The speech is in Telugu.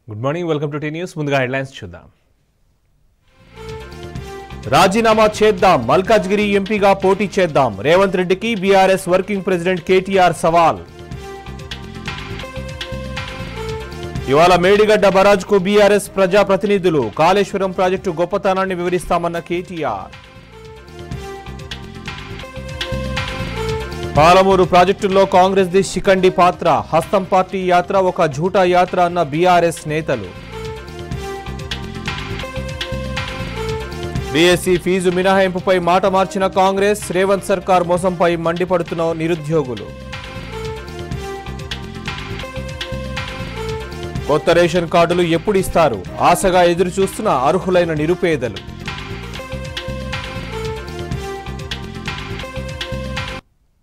good morning welcome to T News ముందుగా హెడ్లైన్స్ చూద్దాం రాజీనామా చేద్దాం మల్కాజ్గిరి ఎంపీగా పోటీ చేద్దాం రేవంత్ రెడ్డికి బీఆర్ఎస్ వర్కింగ్ ప్రెసిడెంట్ కేటీఆర్ సవాల్ ఇవాళ మేడిగడ్డ బరాజ్కు బీఆర్ఎస్ ప్రజాప్రతినిధులు కాళేశ్వరం ప్రాజెక్టు గొప్పతనాన్ని వివరిస్తామన్న కేటీఆర్ పాలమూరు ప్రాజెక్టుల్లో కాంగ్రెస్ ది శిఖండి పాత్ర హస్తం పార్టీ యాత్ర ఒక ఝూటా యాత్ర అన్న బీఆర్ఎస్ నేతలు బీఎస్సీ ఫీజు మినహాయింపుపై మాట మార్చిన కాంగ్రెస్ రేవంత్ సర్కార్ మోసంపై మండిపడుతున్న నిరుద్యోగులు కొత్త రేషన్ కార్డులు ఎప్పుడు ఇస్తారు ఆశగా ఎదురు చూస్తున్న అర్హులైన నిరుపేదలు